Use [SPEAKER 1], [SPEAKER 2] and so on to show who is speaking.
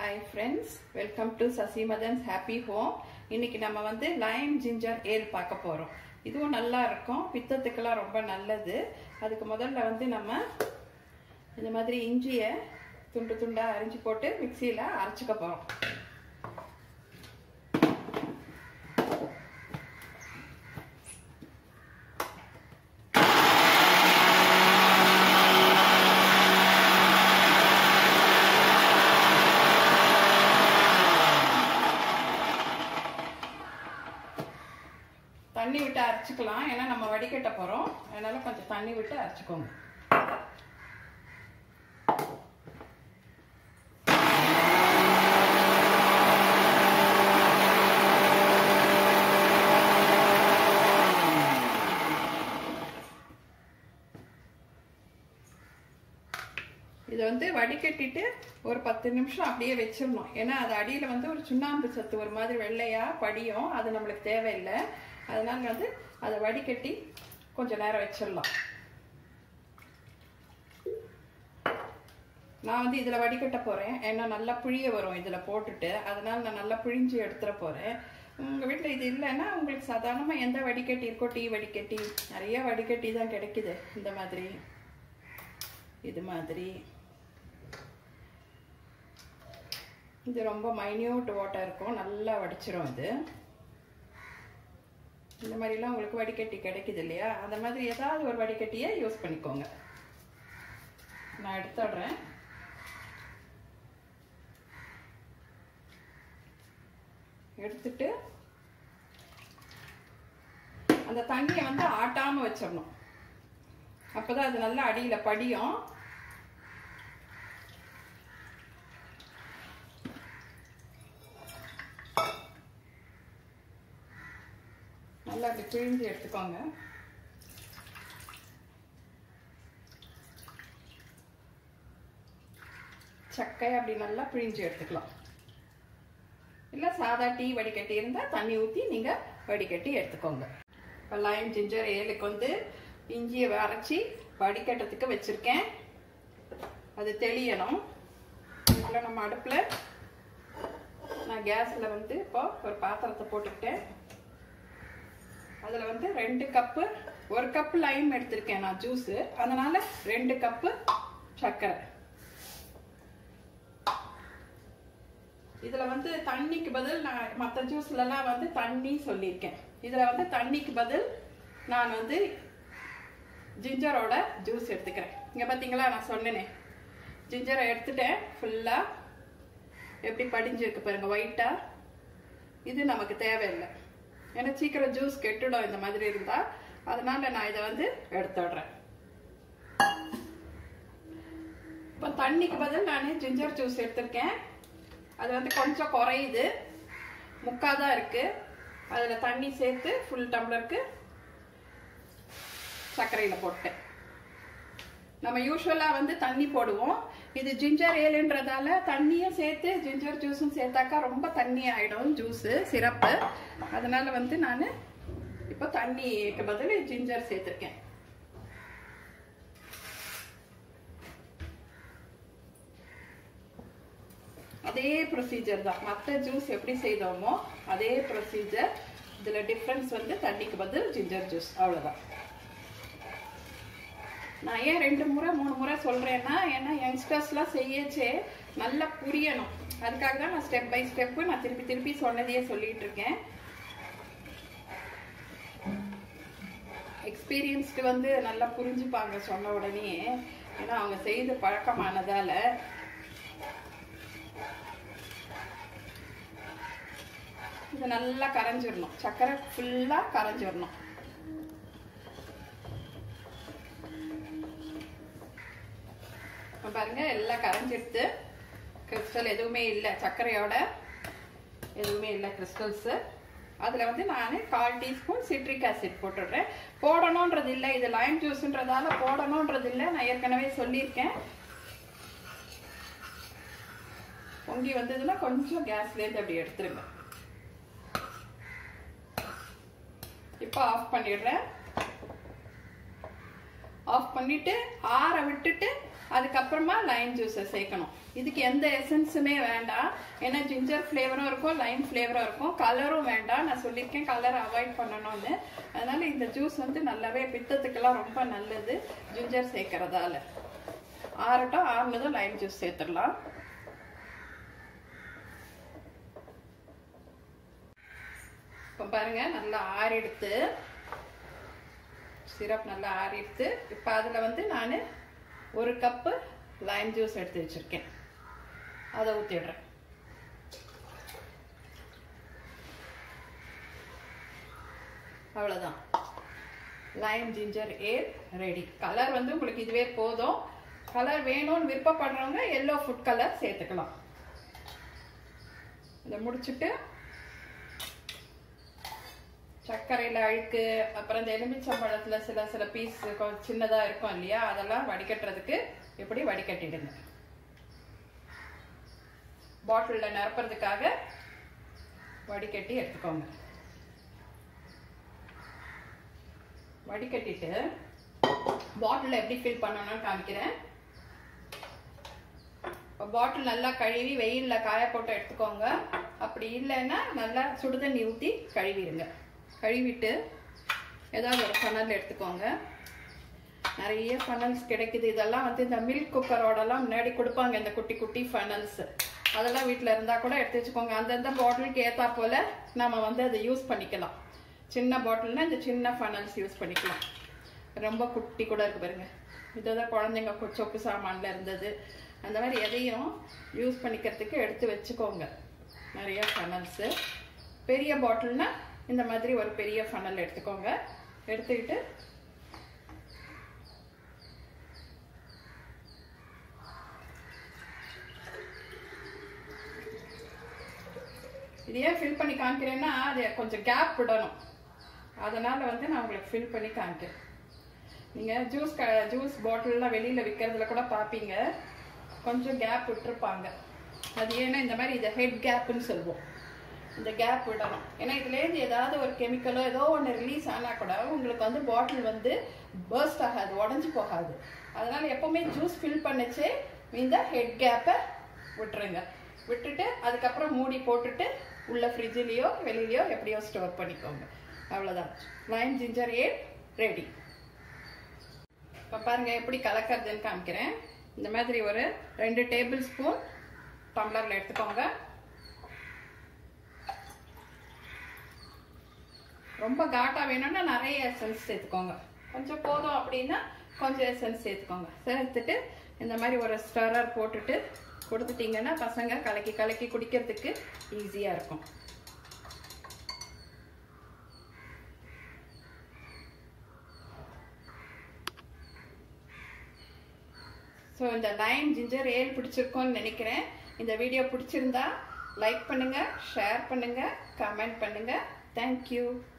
[SPEAKER 1] hi friends welcome to Sasimadhan's happy home இன்னைக்கு நம்ம வந்து லைம் ஜிஞ்சர் ஏல் பார்க்க போகிறோம் இதுவும் நல்லா இருக்கும் பித்தத்துக்கெல்லாம் ரொம்ப நல்லது அதுக்கு முதல்ல வந்து நம்ம இந்த மாதிரி இஞ்சியை துண்டு துண்டாக அரிஞ்சு போட்டு மிக்சியில் அரைச்சிக்க போகிறோம் தண்ணி விட்டு அரைச்சிக்கலாம் ஏன்னா நம்ம வடிகட்ட போகிறோம் அதனால கொஞ்சம் தண்ணி விட்டு அரைச்சிக்கோங்க இதை வந்து வடிகட்டிட்டு ஒரு பத்து நிமிஷம் அப்படியே வச்சிடணும் ஏன்னா அது அடியில் வந்து ஒரு சுண்ணாம்பு சத்து ஒரு மாதிரி வெள்ளையாக படியும் அது நம்மளுக்கு தேவையில்லை அதனால வந்து அதை வடிகட்டி கொஞ்சம் நேரம் வச்சிடலாம் நான் வந்து இதில் வடிகட்ட போகிறேன் ஏன்னா நல்லா புழிய வரும் இதில் போட்டுட்டு அதனால் நான் நல்லா புழிஞ்சு எடுத்துட போகிறேன் உங்கள் வீட்டில் இது இல்லைன்னா உங்களுக்கு சாதாரணமாக எந்த வடிகட்டி இருக்கோ டீ வடிகட்டி நிறைய வடிகட்டி தான் கிடைக்குது இந்த மாதிரி இது மாதிரி இது ரொம்ப மைன்யூட் வாட்டர் இருக்கும் நல்லா வடிச்சிரும் இது இந்த மாதிரிலாம் உங்களுக்கு வடிகட்டி கிடைக்குது இல்லையா அந்த மாதிரி ஏதாவது ஒரு வடிகட்டியை யூஸ் பண்ணிக்கோங்க நான் எடுத்துடுறேன் எடுத்துட்டு அந்த தண்ணியை வந்து ஆட்டாம வச்சிடணும் அப்பதான் அது நல்லா அடியில படியும் நல்லா அப்படி பிழிஞ்சு எடுத்துக்கோங்க சக்கை அப்படி நல்லா பிழிஞ்சு எடுத்துக்கலாம் இல்லை சாதா டீ வடிகட்டி இருந்தால் தண்ணி ஊற்றி நீங்கள் வடிகட்டி எடுத்துக்கோங்க இப்போ லைம் ஜிஞ்சர் ஏலுக்கு வந்து இஞ்சியை அரைச்சி வடிகட்டுறதுக்கு வச்சுருக்கேன் அது தெளியணும் அதில் நம்ம அடுப்பில் நான் கேஸில் வந்து இப்போ ஒரு பாத்திரத்தை போட்டுக்கிட்டேன் அதில் வந்து ரெண்டு கப்பு ஒரு கப்பு லைம் எடுத்திருக்கேன் நான் ஜூஸு அதனால் ரெண்டு கப்பு சர்க்கரை இதில் வந்து தண்ணிக்கு பதில் நான் மற்ற ஜூஸ்லலாம் வந்து தண்ணி சொல்லியிருக்கேன் இதில் வந்து தண்ணிக்கு பதில் நான் வந்து ஜிஞ்சரோட ஜூஸ் எடுத்துக்கிறேன் இங்கே பார்த்தீங்களா நான் சொன்னேனே ஜிஞ்சரை எடுத்துட்டேன் ஃபுல்லாக எப்படி படிஞ்சிருக்கு பாருங்க ஒயிட்டாக இது நமக்கு தேவையில்லை ஏன்னா சீக்கிரம் ஜூஸ் கெட்டுடும் இந்த மாதிரி இருந்தால் அதனால நான் இதை வந்து எடுத்துடுறேன் இப்போ தண்ணிக்கு பதில் நான் ஜிஞ்சர் ஜூஸ் எடுத்திருக்கேன் அது வந்து கொஞ்சம் குறையுது முக்காதான் இருக்கு அதில் தண்ணி சேர்த்து ஃபுல் டம்ளருக்கு சர்க்கரையில் போட்டேன் நம்ம யூஸ்வலாக வந்து தண்ணி போடுவோம் இது ஜிஞ்சர் ஏலுன்றதால தண்ணியும் சேர்த்து ஜிஞ்சர் ஜூஸும் சேர்த்தாக்கா ரொம்ப தண்ணி ஆகிடும் ஜூஸு சிரப்பு அதனால வந்து நான் இப்போ தண்ணிக்கு பதில் ஜிஞ்சர் சேர்த்துருக்கேன் அதே ப்ரொசீஜர் தான் மற்ற ஜூஸ் எப்படி செய்தோமோ அதே ப்ரொசீஜர் இதில் டிஃப்ரென்ஸ் வந்து தண்ணிக்கு பதில் ஜிஞ்சர் ஜூஸ் அவ்வளோதான் நான் ஏன் ரெண்டு முறை மூணு முறை சொல்கிறேன்னா ஏன்னா யங்ஸ்டர்ஸ்லாம் செய்யச்சே நல்லா புரியணும் அதுக்காக தான் நான் ஸ்டெப் பை ஸ்டெப்பு நான் திருப்பி திருப்பி சொன்னதையே சொல்லிட்டு இருக்கேன் எக்ஸ்பீரியன்ஸ்டு வந்து நல்லா புரிஞ்சுப்பாங்க சொன்ன உடனே ஏன்னா அவங்க செய்து பழக்கமானதால இது நல்லா கரைஞ்சிடணும் சர்க்கரை ஃபுல்லாக கரைஞ்சிடணும் பாருங்க எல்லாம் கரைஞ்சிடுத்து கிறிஸ்டல் எதுவுமே இல்லை சர்க்கரையோட எதுவுமே இல்லை கிறிஸ்டல்ஸு அதில் வந்து நான் கால் டீஸ்பூன் சிட்ரிக் ஆசிட் போட்டுடுறேன் போடணுன்றது இல்லை இது லைம் ஜூஸ்ன்றதால போடணுன்றது இல்லை நான் ஏற்கனவே சொல்லியிருக்கேன் பொங்கி வந்ததுன்னா கொஞ்சம் கேஸ்லேருந்து அப்படி எடுத்துருங்க இப்போ ஆஃப் பண்ணிடுறேன் ஆஃப் பண்ணிட்டு ஆற விட்டுட்டு அதுக்கப்புறமா லைம் ஜூஸை சேர்க்கணும் இதுக்கு எந்த எசன்ஸுமே வேண்டாம் ஏன்னா ஜிஞ்சர் ஃப்ளேவரும் இருக்கும் லைம் ஃப்ளேவரும் இருக்கும் கலரும் வேண்டாம் நான் சொல்லியிருக்கேன் கலர் அவாய்ட் பண்ணணும்னு அதனால இந்த ஜூஸ் வந்து நல்லாவே பித்தத்துக்கெல்லாம் ரொம்ப நல்லது ஜிஞ்சர் சேர்க்கறதால ஆறட்டும் ஆறுனதும் லைம் ஜூஸ் சேர்த்துடலாம் இப்போ பாருங்க நல்லா ஆறிடுத்து சிரப் நல்லா ஆறிடுத்து இப்போ அதில் வந்து நான் ஒரு கப்பு லைம் ஜூஸ் எடுத்து வச்சுருக்கேன் அதை ஊற்றிடுறேன் அவ்வளோதான் lime ginger ale ready colour வந்து உங்களுக்கு இதுவே போதும் கலர் வேணும்னு விருப்பப்படுறவங்க எல்லோ ஃபுட் கலர் சேர்த்துக்கலாம் இதை முடிச்சுட்டு சர்க்கரையில் அழுக்கு அப்புறம் இந்த எலுமிச்சம்பழத்தில் சில சில பீஸ் சின்னதாக இருக்கும் இல்லையா அதெல்லாம் வடிகட்டுறதுக்கு இப்படி வடிகட்டிடுங்க பாட்டிலில் நிரப்புறதுக்காக வடிகட்டி எடுத்துக்கோங்க வடிகட்டிட்டு பாட்டிலில் எப்படி ஃபில் பண்ணணும்னு காமிக்கிறேன் பாட்டில் நல்லா கழுவி வெயிலில் காய போட்டு எடுத்துக்கோங்க அப்படி இல்லைன்னா நல்லா சுடுதண்ணி ஊற்றி கழுவிடுங்க கழுவிட்டு ஏதாவது ஒரு ஃபனல் எடுத்துக்கோங்க நிறைய ஃபனல்ஸ் கிடைக்குது இதெல்லாம் வந்து இந்த மில்க் குக்கரோடலாம் முன்னாடி கொடுப்பாங்க இந்த குட்டி குட்டி ஃபனல்ஸ் அதெல்லாம் வீட்டில் இருந்தால் கூட எடுத்து வச்சுக்கோங்க அந்தந்த பாட்டிலுக்கு ஏற்றா போல் நம்ம வந்து அதை யூஸ் பண்ணிக்கலாம் சின்ன பாட்டில்னா இந்த சின்ன ஃபனல்ஸ் யூஸ் பண்ணிக்கலாம் ரொம்ப குட்டி கூட இருக்கு பாருங்க இதுதான் குழந்தைங்க கு- சொப்பு சாமான்ல இருந்தது அந்த மாதிரி எதையும் யூஸ் பண்ணிக்கிறதுக்கு எடுத்து வச்சுக்கோங்க நிறைய ஃபனல்ஸு பெரிய பாட்டில்னா இந்த மாதிரி ஒரு பெரிய ஃபனல் எடுத்துக்கோங்க எடுத்துக்கிட்டு இது ஏன் ஃபில் பண்ணி காமிக்கிறேன்னா அது கொஞ்சம் கேப் விடணும் அதனால வந்து நான் உங்களுக்கு ஃபில் பண்ணி காமிக்கிறேன் நீங்கள் ஜூஸ் க ஜூஸ் பாட்டில்லாம் வெளியில் விற்கிறதுல கூட பார்ப்பீங்க கொஞ்சம் கேப் விட்டுருப்பாங்க அது ஏன்னா இந்த மாதிரி இதை ஹெட் கேப்புன்னு சொல்லுவோம் இந்த கேப் விடணும் ஏன்னா இதுலேருந்து ஏதாவது ஒரு கெமிக்கலோ ஏதோ ஒன்று ரிலீஸ் ஆனால் கூட உங்களுக்கு வந்து பாட்டில் வந்து பர்ஸ்ட் ஆகாது உடஞ்சி போகாது அதனால எப்போவுமே ஜூஸ் ஃபில் பண்ணிச்சு இந்த ஹெட் கேப்பை விட்டுருங்க விட்டுட்டு அதுக்கப்புறம் மூடி போட்டுட்டு உள்ள ஃப்ரிட்ஜ்லேயோ வெளியிலையோ எப்படியோ ஸ்டோர் பண்ணிக்கோங்க அவ்வளோதான் லைம் ஜிஞ்சர் ஏ ரெடி இப்போ பாருங்க எப்படி கலக்கிறதுன்னு காமிக்கிறேன் இந்த மாதிரி ஒரு ரெண்டு டேபிள் ஸ்பூன் டம்ளரில் எடுத்துக்கோங்க ரொம்ப காட்டா வேணும்னா நிறைய எசன்ஸ் சேர்த்துக்கோங்க கொஞ்சம் போதும் அப்படின்னா கொஞ்சம் எசன்ஸ் சேர்த்துக்கோங்க சேர்த்துட்டு இந்த மாதிரி ஒரு ஸ்டரர் போட்டுட்டு கொடுத்துட்டீங்கன்னா பசங்க கலக்கி கலக்கி குடிக்கிறதுக்கு ஈஸியாக இருக்கும் ஸோ இந்த லைம் ஜிஞ்சர் ஏல் பிடிச்சிருக்கோன்னு நினைக்கிறேன் இந்த வீடியோ பிடிச்சிருந்தா லைக் பண்ணுங்க ஷேர் பண்ணுங்க கமெண்ட் பண்ணுங்க தேங்க்யூ